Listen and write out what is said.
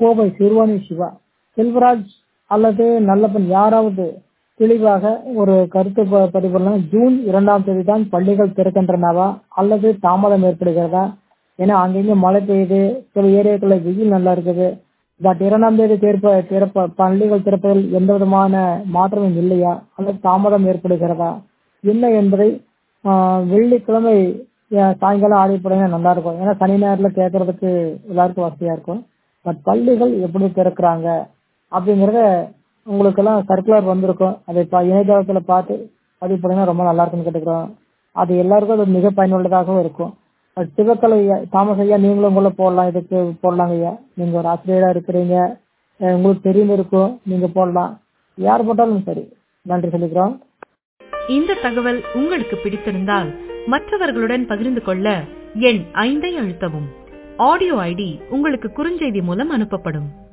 கோவை சிறுவாணி சிவா செல்வராஜ் அல்லது நல்லப்பன் யாராவது தெளிவாக ஒரு கருத்து ப- பதிவு பண்ணலாம். ஜூன் இரண்டாம் தேதி தான் பள்ளிகள் திறக்கின்றனவா அல்லது தாமதம் ஏற்படுகிறதா ஏன்னா அங்கங்க மழை பெய்யுது சில ஏரியாக்களை வெயில் நல்லா இருக்குது பட் இரண்டாம் தேதி திறப்ப திறப்ப பள்ளிகள் திறப்பதில் எந்த விதமான மாற்றமும் இல்லையா அல்லது தாமதம் ஏற்படுகிறதா என்ன என்பதை ஆஹ், வெள்ளிக்கிழமை ஆஹ், சாயங்காலம் ஆடிப்படையா நல்லா இருக்கும் ஏன்னா சனி ஞாயிறுல கேட்கறதுக்கு எல்லாருக்கும் வசதியா இருக்கும் பட் பள்ளிகள் எப்படி திறக்கிறாங்க அப்படிங்கறத உங்களுக்கெல்லாம் சர்க்குலர் வந்திருக்கும் அதை பா- இணையதளத்துல பார்த்து பதிவு பண்ணீங்கன்னா ரொம்ப நல்லா இருக்கும்னு கேட்டுக்கிறோம் அது எல்லாருக்கும் அது மிக பயனுள்ளதாகவும் இருக்கும் பட் சிவக்கலை ஐயா, தாமஸ் ஐயா நீங்களும் உங்களை போடலாம் இதுக்கு போடலாங்க ஐயா நீங்க ஒரு ஆசிரியரா இருக்கிறீங்க அஹ் உங்களுக்கு தெரியும் இருக்கும் நீங்க போடலாம் யார் போட்டாலும் சரி நன்றி சொல்லிக்கிறோம் இந்த தகவல் உங்களுக்கு பிடித்திருந்தால் மற்றவர்களுடன் பகிர்ந்து கொள்ள எண் ஐந்தை அழுத்தவும் ஆடியோ ஐடி உங்களுக்கு குறுஞ்செய்தி மூலம் அனுப்பப்படும்